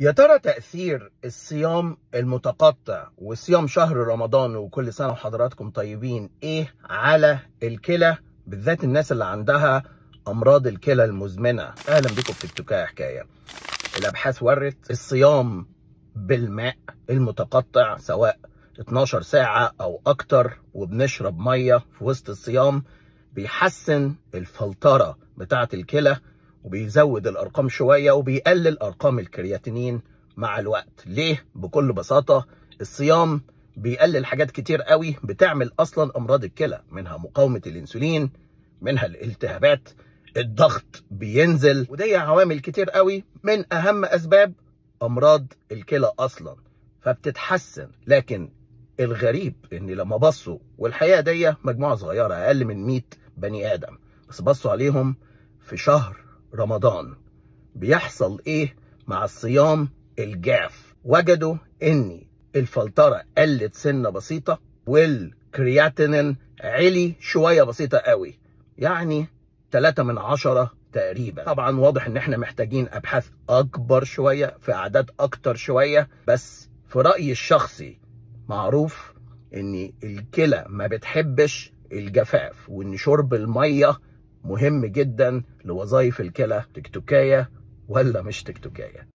يا ترى تأثير الصيام المتقطع وصيام شهر رمضان وكل سنة وحضراتكم طيبين ايه على الكلى بالذات الناس اللي عندها امراض الكلى المزمنة اهلا بكم في التكاية حكاية الابحاث ورت الصيام بالماء المتقطع سواء 12 ساعة او اكتر وبنشرب مية في وسط الصيام بيحسن الفلترة بتاعة الكلى وبيزود الارقام شويه وبيقلل ارقام الكرياتينين مع الوقت ليه بكل بساطه الصيام بيقلل حاجات كتير قوي بتعمل اصلا امراض الكلى منها مقاومه الانسولين منها الالتهابات الضغط بينزل ودي عوامل كتير قوي من اهم اسباب امراض الكلى اصلا فبتتحسن لكن الغريب ان لما بصوا والحقيقه دي مجموعه صغيره اقل من 100 بني ادم بس بصوا عليهم في شهر رمضان بيحصل ايه مع الصيام الجاف وجدوا ان الفلتره قلت سنه بسيطه والكرياتينين علي شويه بسيطه قوي يعني 3 من عشرة تقريبا طبعا واضح ان احنا محتاجين ابحاث اكبر شويه في اعداد اكتر شويه بس في رايي الشخصي معروف ان الكلى ما بتحبش الجفاف وان شرب الميه مهم جدا لوظائف الكلى تكتكايه ولا مش تكتكايه